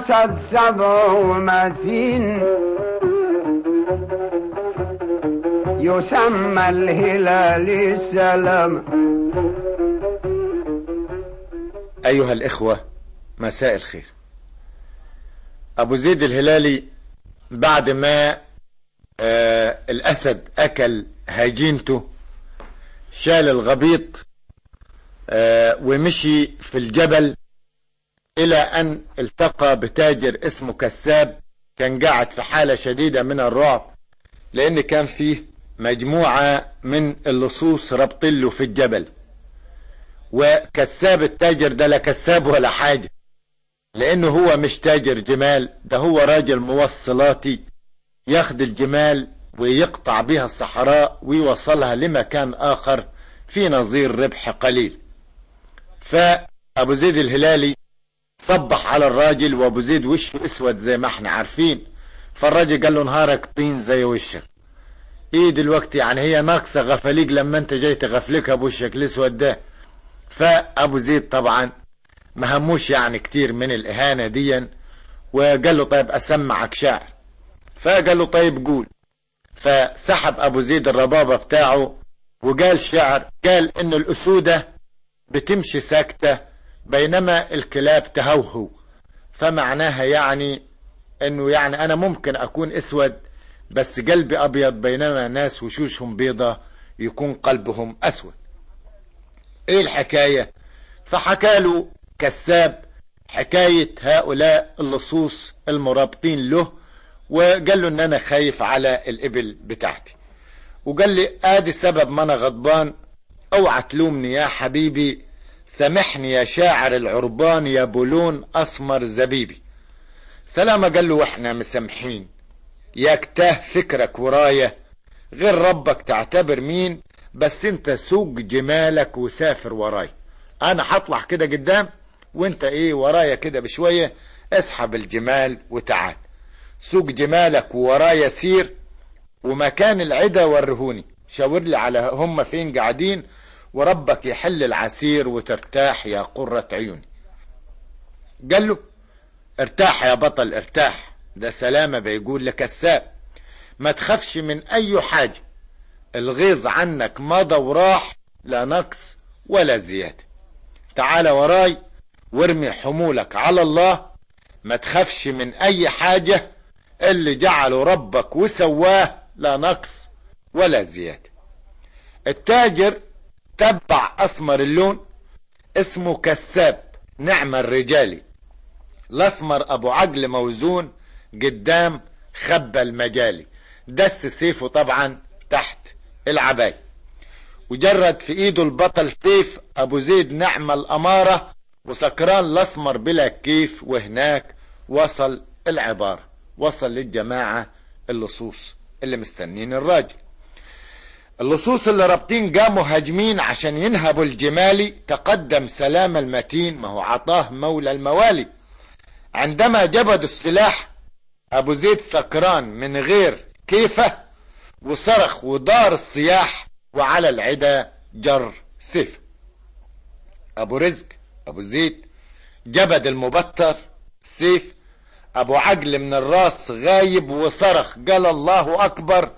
الأسد سبع ومتين يسمى الهلال السلام أيها الإخوة مساء الخير أبو زيد الهلالي بعد ما آه الأسد أكل هجينته شال الغبيط آه ومشي في الجبل إلى أن التقى بتاجر اسمه كساب كان قاعد في حالة شديدة من الرعب لأن كان فيه مجموعة من اللصوص رابطين له في الجبل وكساب التاجر ده لا كساب ولا حاجة لأنه هو مش تاجر جمال ده هو راجل موصلاتي ياخد الجمال ويقطع بها الصحراء ويوصلها لمكان آخر في نظير ربح قليل فأبو زيد الهلالي صبح على الراجل وأبو زيد وشه اسود زي ما احنا عارفين فالراجل قال له نهارك طين زي وشك ايه دلوقتي يعني هي ناقصة غفليك لما انت جاي تغفلكها بوشك الاسود ده فابو زيد طبعا ما هموش يعني كتير من الاهانة ديا وقال له طيب اسمعك شعر فقال له طيب قول فسحب ابو زيد الربابة بتاعه وقال شعر قال ان الاسودة بتمشي ساكتة بينما الكلاب تهوهو فمعناها يعني انه يعني انا ممكن اكون اسود بس قلبي ابيض بينما ناس وشوشهم بيضة يكون قلبهم اسود ايه الحكاية فحكى له كساب حكاية هؤلاء اللصوص المرابطين له وقال له ان انا خايف على الابل بتاعتي وقال لي ادي سبب ما انا غضبان اوعى تلومني يا حبيبي سامحني يا شاعر العربان يا بولون اسمر زبيبي سلامة قال له واحنا مسامحين ياك تاه فكرك ورايا غير ربك تعتبر مين بس انت سوق جمالك وسافر وراي انا هطلع كده قدام وانت ايه ورايا كده بشوية اسحب الجمال وتعال سوق جمالك وورايا سير ومكان العدا ورهوني شاور لي على هم فين قاعدين وربك يحل العسير وترتاح يا قرة عيوني قال له ارتاح يا بطل ارتاح ده سلامة بيقول لكساب ما تخافش من اي حاجة الغيظ عنك مضى وراح لا نقص ولا زيادة تعال وراي وارمي حمولك على الله ما تخافش من اي حاجة اللي جعله ربك وسواه لا نقص ولا زيادة التاجر تبع اسمر اللون اسمه كساب نعم الرجالي الاسمر ابو عجل موزون قدام خبى المجالي دس سيفه طبعا تحت العباية وجرد في ايده البطل سيف ابو زيد نعمة الامارة وسكران الاسمر بلا كيف وهناك وصل العبارة وصل للجماعة اللصوص اللي مستنين الراجل اللصوص اللي رابطين قاموا هاجمين عشان ينهبوا الجمالي تقدم سلام المتين ما هو عطاه مولى الموالي عندما جبدوا السلاح ابو زيد سكران من غير كيفه وصرخ ودار الصياح وعلى العدا جر سيف ابو رزق ابو زيد جبد المبتر سيف ابو عجل من الراس غايب وصرخ قال الله اكبر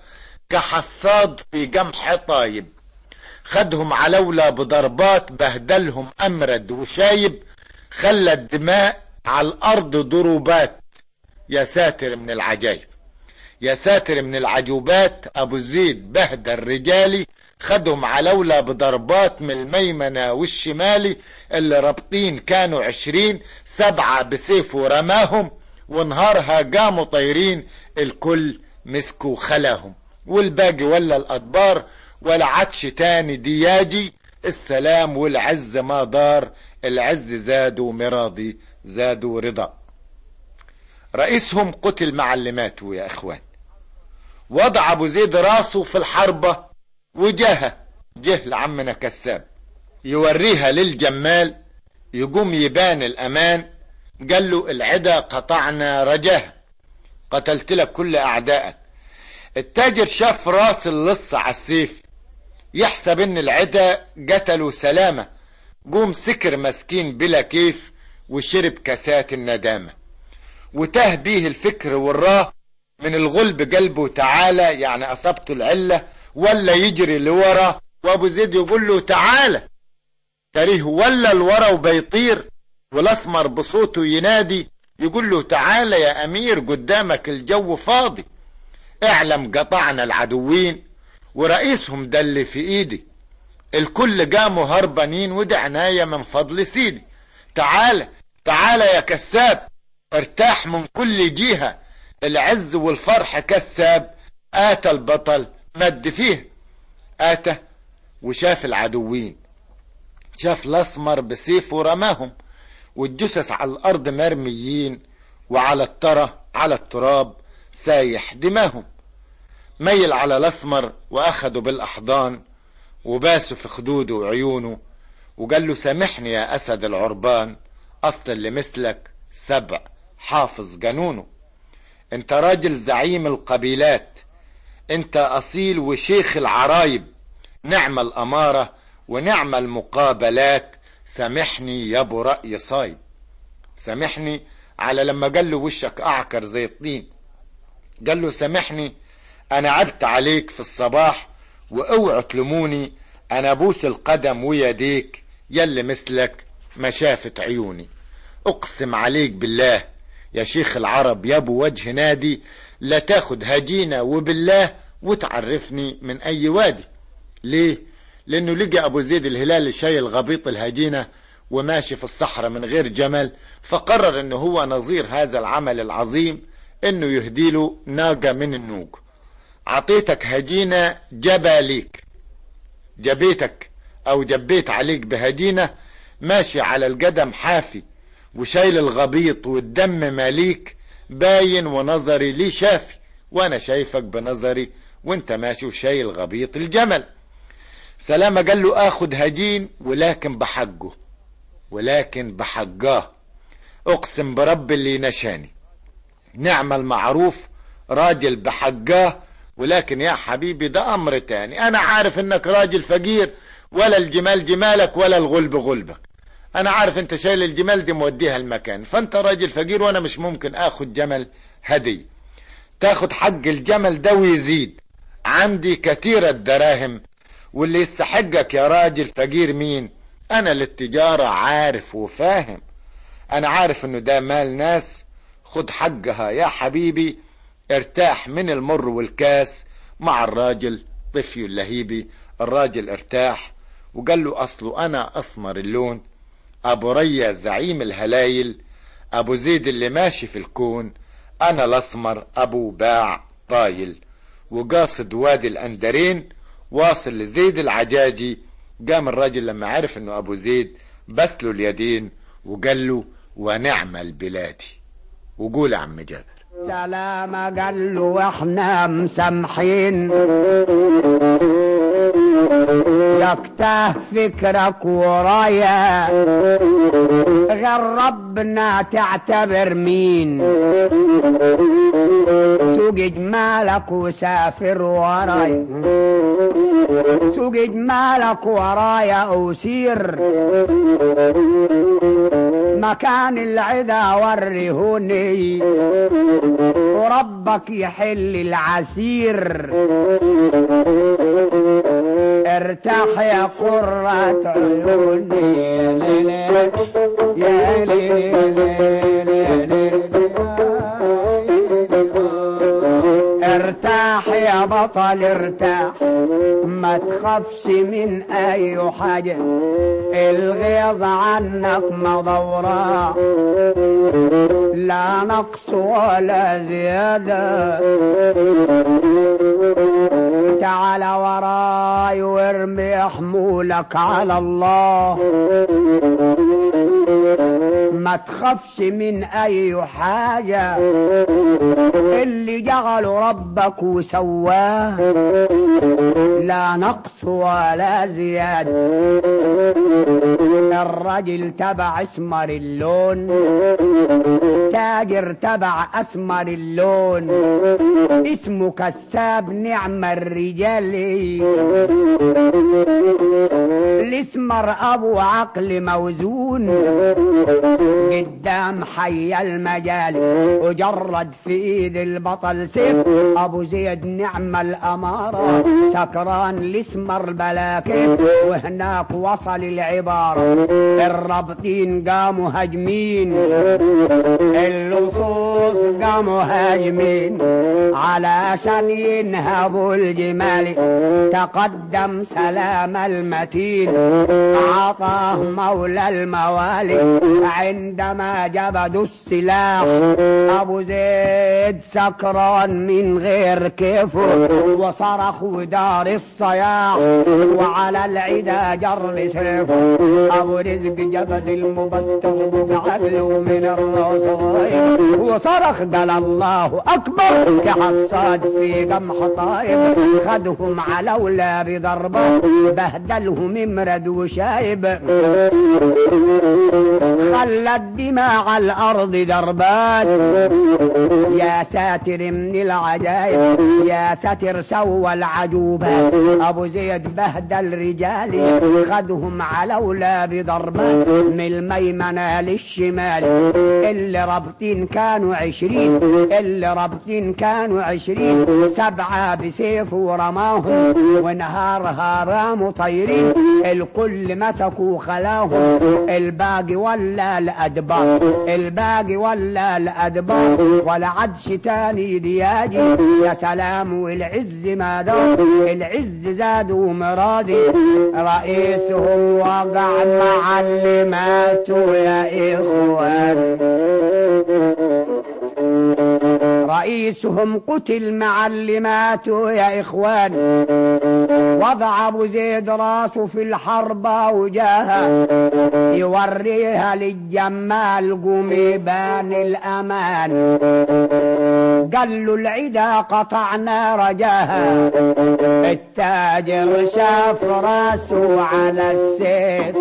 كحصاد في جمح طايب خدهم علولة بضربات بهدلهم امرد وشايب خلى الدماء على الارض ضروبات يا ساتر من العجايب يا ساتر من العجوبات ابو زيد بهدل رجالي خدهم علولة بضربات من الميمنة والشمالي اللي رابطين كانوا عشرين سبعة بسيفه رماهم ونهارها قاموا طايرين الكل مسكوا خلاهم والباقي ولا الأدبار ولا عدش تاني دياجي السلام والعز ما دار العز زادوا مراضي زادوا رضا رئيسهم قتل مع اللي ماتوا يا اخوان وضع ابو زيد راسه في الحربة وجاها جه لعمنا كساب يوريها للجمال يقوم يبان الامان قال له العدا قطعنا رجاها قتلت لك كل اعدائك التاجر شاف راس اللص على السيف يحسب ان العدا قتلوا سلامة قوم سكر مسكين بلا كيف وشرب كاسات الندامة وتاه بيه الفكر والراه من الغلب قلبه تعالى يعني أصابته العلة ولا يجري لورا وأبو زيد يقول له تعالى تريه ولا الورا وبيطير والأسمر بصوته ينادي يقول له تعالى يا أمير قدامك الجو فاضي اعلم قطعنا العدوين ورئيسهم ده اللي في ايدي الكل قاموا هربانين وده عناية من فضل سيدي تعالى تعالى يا كساب ارتاح من كل جهة العز والفرح كساب آتى البطل مد فيه آتى وشاف العدوين شاف الأسمر بسيفه رماهم والجثث على الأرض مرميين وعلى الترى على التراب سايح دماهم ميل على الأسمر وأخده بالأحضان وباسه في خدوده وعيونه وقال له سامحني يا أسد العربان أصل اللي مثلك سبع حافظ جنونه انت راجل زعيم القبيلات انت أصيل وشيخ العرايب نعم الأمارة ونعم المقابلات سامحني يا ابو رأي صايب سامحني على لما قال له وشك أعكر زي الطين قال له سامحني أنا عبت عليك في الصباح واوعوا تلوموني أنا بوس القدم ويديك يلي مثلك ما شافت عيوني أقسم عليك بالله يا شيخ العرب يا ابو وجه نادي لا تاخد هجينة وبالله وتعرفني من أي وادي ليه؟ لأنه لقى أبو زيد الهلال شايل غبيط الهجينة وماشي في الصحراء من غير جمل فقرر أنه هو نظير هذا العمل العظيم أنه يهديله ناقة من النوق عطيتك هجينة جباليك جبيتك أو جبيت عليك بهجينة ماشي على القدم حافي وشايل الغبيط والدم ماليك باين ونظري لي شافي وانا شايفك بنظري وانت ماشي وشايل غبيط الجمل سلامة قال له اخد هجين ولكن بحقه ولكن بحقاه اقسم برب اللي نشاني نعم المعروف راجل بحقاه ولكن يا حبيبي ده امر تاني انا عارف انك راجل فقير ولا الجمال جمالك ولا الغلب غلبك انا عارف انت شايل الجمال دي موديها المكان فانت راجل فقير وانا مش ممكن اخد جمل هدي تاخد حق الجمل ده ويزيد عندي كثير الدراهم واللي يستحقك يا راجل فقير مين انا للتجارة عارف وفاهم انا عارف انه ده مال ناس خد حقها يا حبيبي ارتاح من المر والكاس مع الراجل طفي اللهيبي الراجل ارتاح وقال له اصله انا اسمر اللون ابو ريا زعيم الهلايل ابو زيد اللي ماشي في الكون انا الاسمر ابو باع طايل وقاصد وادي الاندرين واصل لزيد العجاجي قام الراجل لما عرف انه ابو زيد بس له اليدين وقال له ونعم البلادي وقول يا عم جابر سلام قال له واحنا مسامحين يكتاه فكرك ورايا غير ربنا تعتبر مين سوق جمالك وسافر ورايا سوق جمالك ورايا وسير مكان العدا وريهوني وربك يحل العسير ارتاح يا قرة عيوني يا ليل يا ليل ارتاح يا بطل ارتاح ما تخافش من اي حاجة الغيظ عنك مضورة لا نقص ولا زيادة تعال وراي وارمي حمولك على الله ما تخافش من اي حاجة اللي جعله ربك وسواه لا نقص ولا زيادة الرجل تبع اسمر اللون تاجر تبع اسمر اللون اسمه كساب نعم الرجال الاسمر ابو عقل موزون قدام حي المجال وجرد في ايد البطل سيف ابو زيد نعم الاماره سكران الاسمر بلاكيف وهناك وصل العباره الرابطين قاموا هاجمين اللصوص قاموا هاجمين علشان ينهبوا الجمال تقدم سلام المتين عطاه مولى الموالي عندما جبدوا السلاح ابو زيد سكران من غير كيفه وصرخ ودار الصياح وعلى العدا جر سيفه ابو رزق جبد المبتغ بعدله من الرصايب وصرخ قال الله اكبر كحصاد في قمح طايب خدهم على ولا بضربه بهدلهم امرد وشايب خلى الدماء على الارض دربات يا ساتر من العجائب يا ساتر سوى العجوبات ابو زيد بهدل رجالي خدهم على ولا بضربات من الميمنه للشمال اللي رابطين كانوا عشرين اللي رابطين كانوا عشرين سبعة بسيف ورماهم ونهارها راموا طيرين الكل مسكوا خلاهم الباقي ولا الأدبار الباقي ولا الأدبار ولا عدش تاني دياجي يا سلام والعز ما دار العز زاد ومراضي رئيسهم وقع مع اللي ماتوا يا إخوان رئيسهم قتل مع اللي ماتوا يا إخوان وضع أبو زيد راسه في الحرب وجاها يوريها للجمال قميبان الأمان قال له العدا قطعنا رجاها التاجر شاف راسه على السيف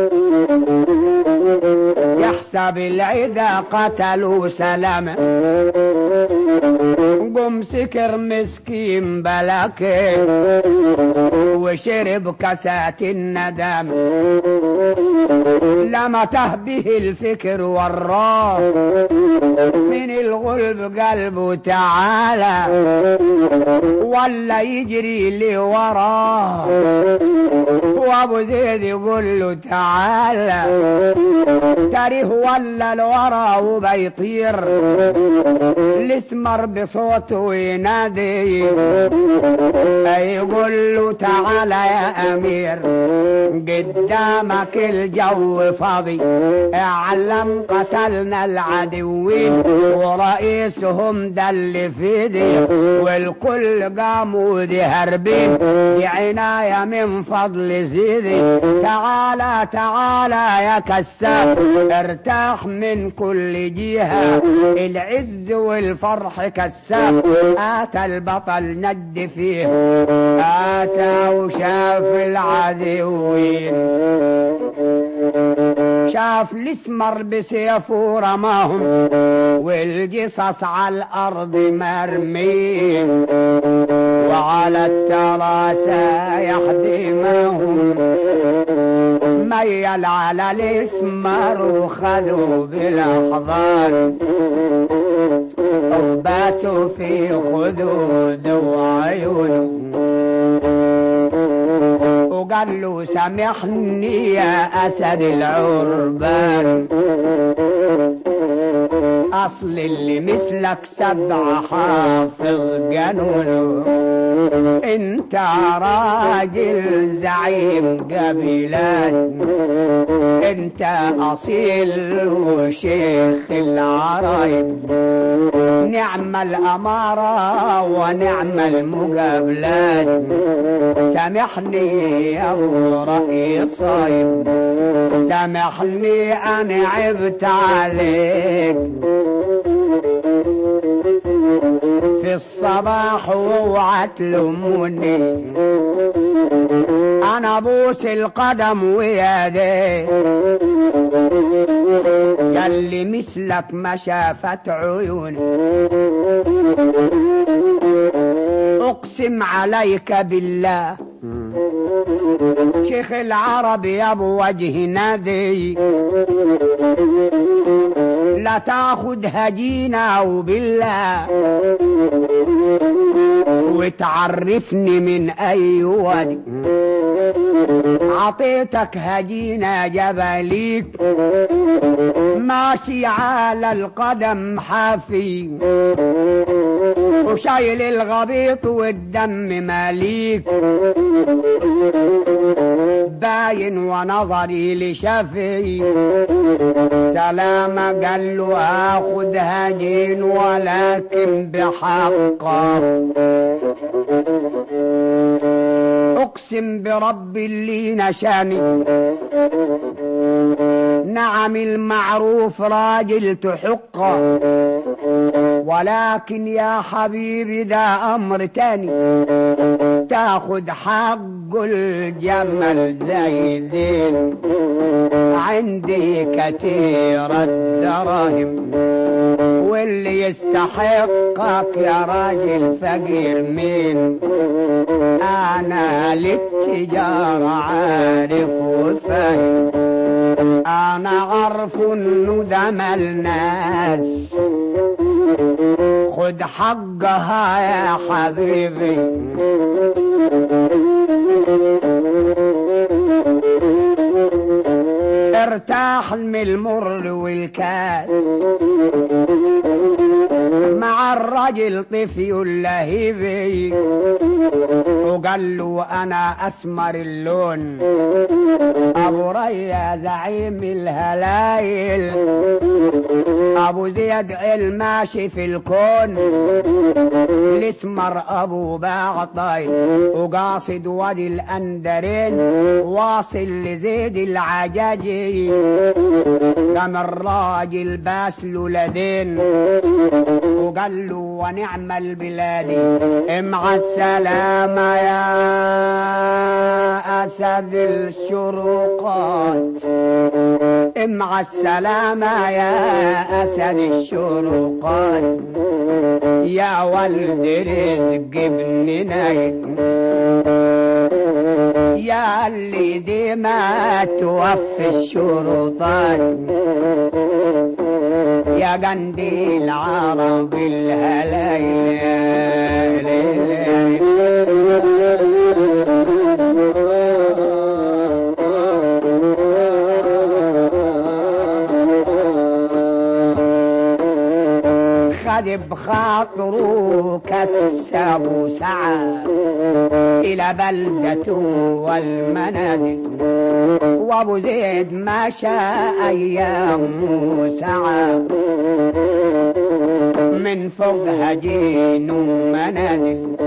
يحسب العدا قتلوا سلام قم سكر مسكين بلاكي وشرب كاسات الندم لما تهبه الفكر وراه من الغلب قلبه تعالى ولا يجري لي وراه وابو زيد يقول له تعالى تاريه ولا الورا وبيطير الاسمر بصوته ينادي يقول له تعالى يا امير قدامك الجو فاضي اعلم قتلنا العدوين ورئيسهم ده اللي في ايدي والكل قاموا دي هربين دي عناية من فضل سيدي تعالى تعالى يا كساب ارتاح من كل جهة العز والفرح كساب اتى البطل ند فيه اتى وشاف العدوين شاف الاسمر بسيفه رماهم والقصص على الارض مرمين وعلى التراسة يحدمهم ميل على الاسمر وخذوا بالاحضان وباسوا في خدود وعيونه وقال له سامحني يا اسد العربان اصل اللي مثلك سبع حافظ قانونه انت راجل زعيم قبيلات انت اصيل وشيخ العرايب نعم الاماره ونعم المقابلات سامحني يا ابو رأي صايب سامحني انا عبت عليك في الصباح واوعى تلوموني انا بوس القدم ويدي قال لي مثلك ما شافت عيوني اقسم عليك بالله شيخ العرب يا ابو وجه نادي لا تاخد هجينة وبالله وتعرفني من اي وادي عطيتك هجينة جبليك ماشي على القدم حافي وشايل الغبيط والدم ماليك باين ونظري لشفي سلامة قال له اخد هجين ولكن بحقه اقسم برب اللي نشاني نعم المعروف راجل تحقه ولكن يا حبيبي ده امر تاني تاخد حق الجمل زي ذين عندي كتير الدراهم واللي يستحقك يا راجل فقير مين انا للتجارة عارف وفاهم انا عارف انه ده مال ناس خد حقها يا حبيبي ارتاح من المر والكاس مع الرجل طفي اللهيبي وقال له انا اسمر اللون ابو ريا زعيم الهلايل ابو زيد الماشي في الكون الاسمر ابو باغطاي وقاصد وادي الاندرين واصل لزيد العجاجي قام الراجل باس له لدين وقال له ونعم البلاد مع السلامة يا أسد الشروقات مع السلامة يا أسد الشروقات يا ولد رزق ابن نايم يا اللي دي ما توفي الشروطات يا قنديل عرب خد بخاطره كسب وسعى إلى بلدته والمنازل وابو زيد مشى أيام سعى من فوق هجين ومنازل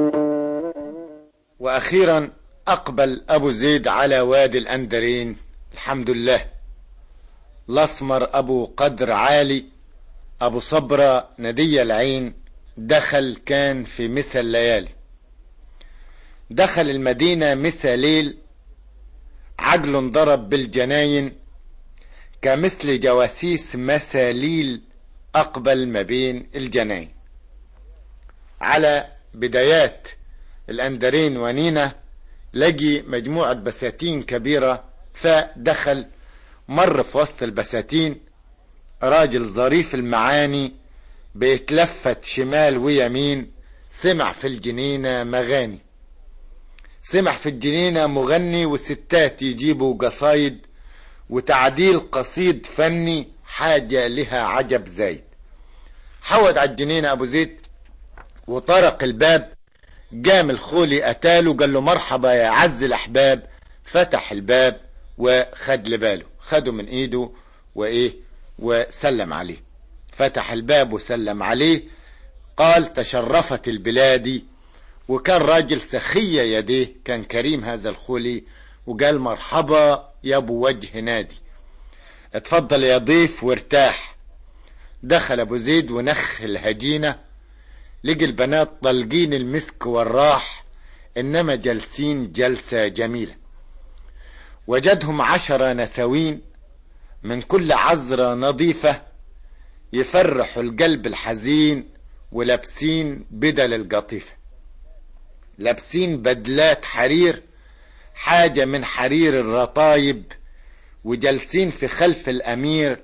واخيرا اقبل ابو زيد على وادي الاندرين الحمد لله الاسمر ابو قدر عالي ابو صبرة ندي العين دخل كان في مسا الليالي دخل المدينة مسا ليل عجل انضرب بالجناين كمثل جواسيس مساليل اقبل ما بين الجناين على بدايات الاندرين ونينا لقي مجموعة بساتين كبيرة فدخل مر في وسط البساتين راجل ظريف المعاني بيتلفت شمال ويمين سمع في الجنينة مغاني سمع في الجنينة مغني وستات يجيبوا قصايد وتعديل قصيد فني حاجة لها عجب زايد حود على الجنينة أبو زيد وطرق الباب قام الخولي أتاله قال له مرحبا يا عز الأحباب فتح الباب وخد لباله خده من إيده وإيه وسلم عليه فتح الباب وسلم عليه قال تشرفت البلاد وكان راجل سخية يديه كان كريم هذا الخولي وقال مرحبا يا ابو وجه نادي اتفضل يا ضيف وارتاح دخل ابو زيد ونخ الهجينة لقي البنات طلقين المسك والراح انما جالسين جلسة جميلة وجدهم عشرة نسوين من كل عذرة نظيفة يفرحوا القلب الحزين ولابسين بدل القطيفة لابسين بدلات حرير حاجة من حرير الرطايب وجالسين في خلف الأمير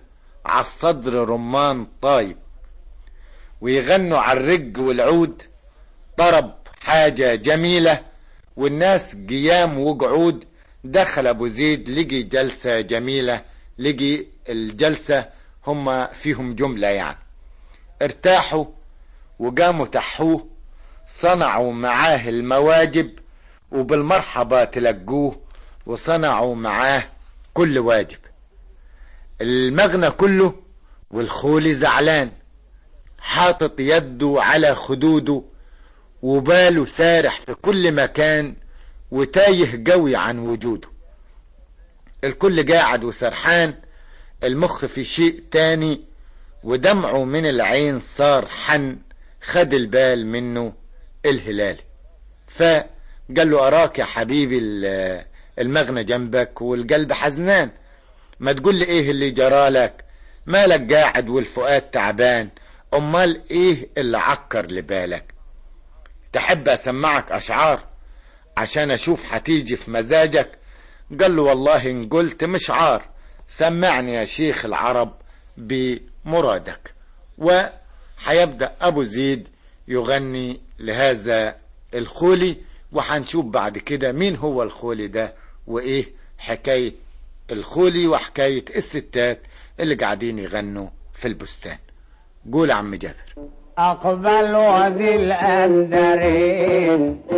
عالصدر رمان طايب ويغنوا على الرج والعود طرب حاجة جميلة والناس قيام وقعود دخل ابو زيد لقي جلسة جميلة لقي الجلسة هم فيهم جملة يعني ارتاحوا وقاموا تحوه صنعوا معاه المواجب وبالمرحبا تلقوه وصنعوا معاه كل واجب المغنى كله والخولي زعلان حاطط يده على خدوده وباله سارح في كل مكان وتايه قوي عن وجوده الكل قاعد وسرحان المخ في شيء تاني ودمعه من العين صار حن خد البال منه الهلال فقال له أراك يا حبيبي المغنى جنبك والقلب حزنان ما تقول لي ايه اللي جرالك مالك قاعد والفؤاد تعبان امال ايه اللي عكر لبالك تحب اسمعك اشعار عشان اشوف هتيجي في مزاجك قال له والله ان قلت مش عار سمعني يا شيخ العرب بمرادك وحيبدأ ابو زيد يغني لهذا الخولي وحنشوف بعد كده مين هو الخولي ده وايه حكاية الخولي وحكاية الستات اللي قاعدين يغنوا في البستان قول عم جابر أقبل وذي الأندرين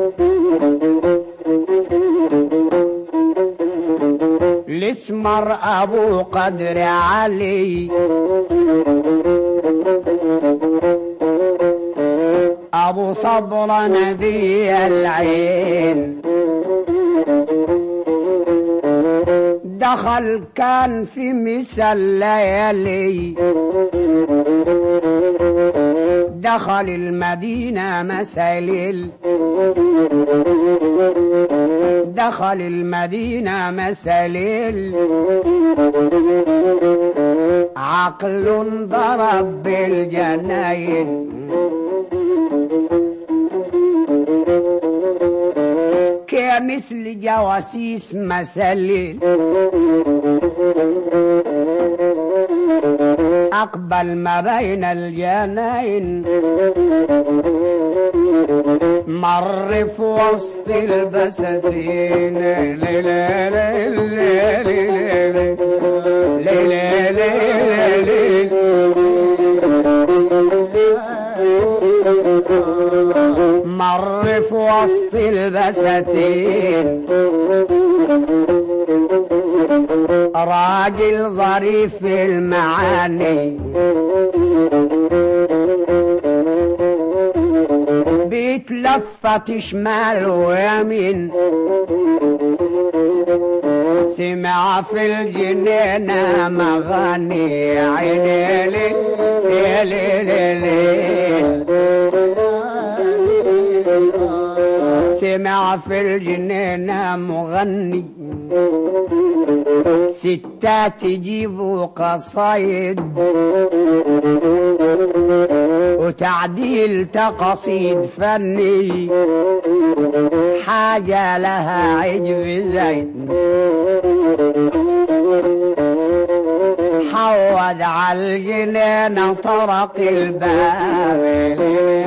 الاسمر أبو قدر علي أبو صبر ندي العين دخل كان في مسا الليالي دخل المدينة مساليل دخل المدينة مساليل عقل ضرب بالجناين كمثل جواسيس مسلل أقبل ما بين الجناين مر في وسط البساتين ليلة ليلة ليلة ليلة مر في وسط البساتين راجل ظريف المعاني بيتلفت شمال ويمين سمع في الجنينة مغني عيني ليل ليل ليل سمع في الجنينة مغني ستات يجيبوا قصايد وتعديل تقصيد فني حاجة لها عجب زيد حود على الجنينة طرق الباب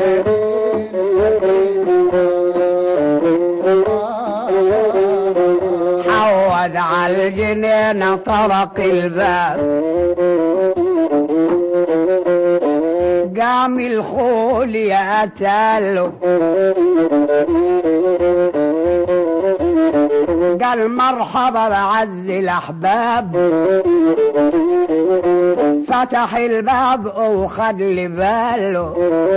حود على الجنينة طرق الباب قام الخول يأتاله قال مرحبا بعز الأحباب فتح الباب وخد لي باله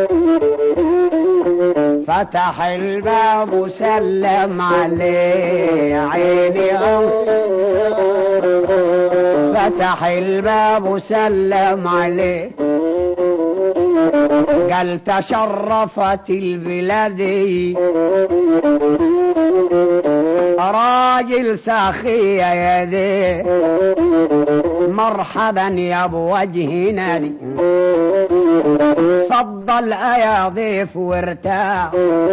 فتح الباب وسلم عليه عيني فتح الباب وسلم عليه قال تشرفت البلاد راجل ساخي يديه مرحبا يا ابو وجه نادي تفضل يا ضيف وارتاح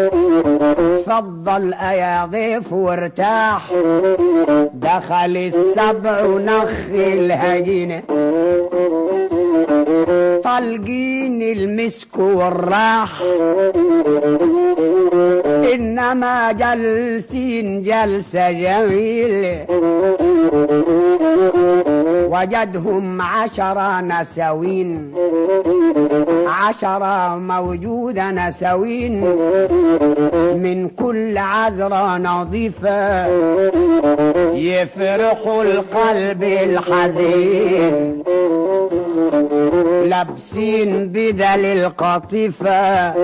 تفضل يا ضيف وارتاح دخل السبع ونخ الهجينة طالقين المسك والراح إنما جالسين جلسة جميلة وجدهم عشرة نسوين عشرة موجودة نسوين من كل عذرة نظيفة يفرحوا القلب الحزين لابسين بدل القطيفة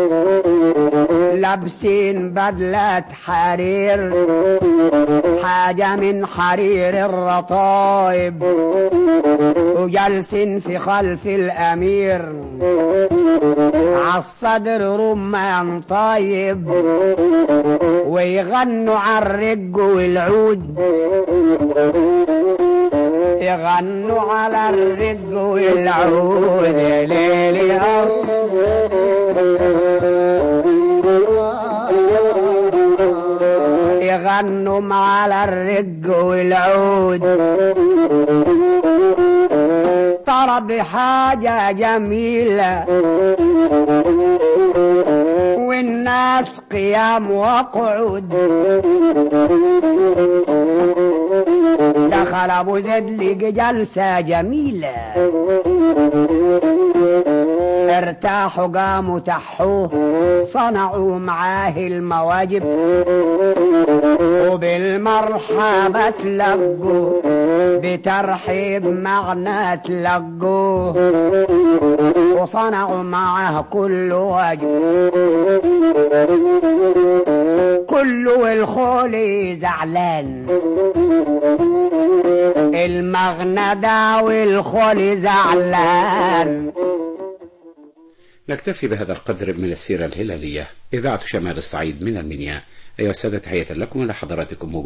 لابسين بدلة حرير حاجة من حرير الرطايب وجالسين في خلف الأمير عالصدر رمان طايب ويغنوا عالرج والعود يغنوا على الرج والعود يا ليلي يغنوا على الرج والعود ترى بحاجة جميلة والناس قيام وقعود دخل ابو زيد لقى جلسة جميلة ارتاحوا قاموا تحوه صنعوا معاه المواجب وبالمرحبة تلقوا بترحيب معنى تلقوه وصنعوا معاه كل واجب كله الخولي زعلان المغندة والخولي زعلان نكتفي بهذا القدر من السيرة الهلالية إذاعة شمال الصعيد من المنيا أيها السادة تحية لكم إلى حضراتكم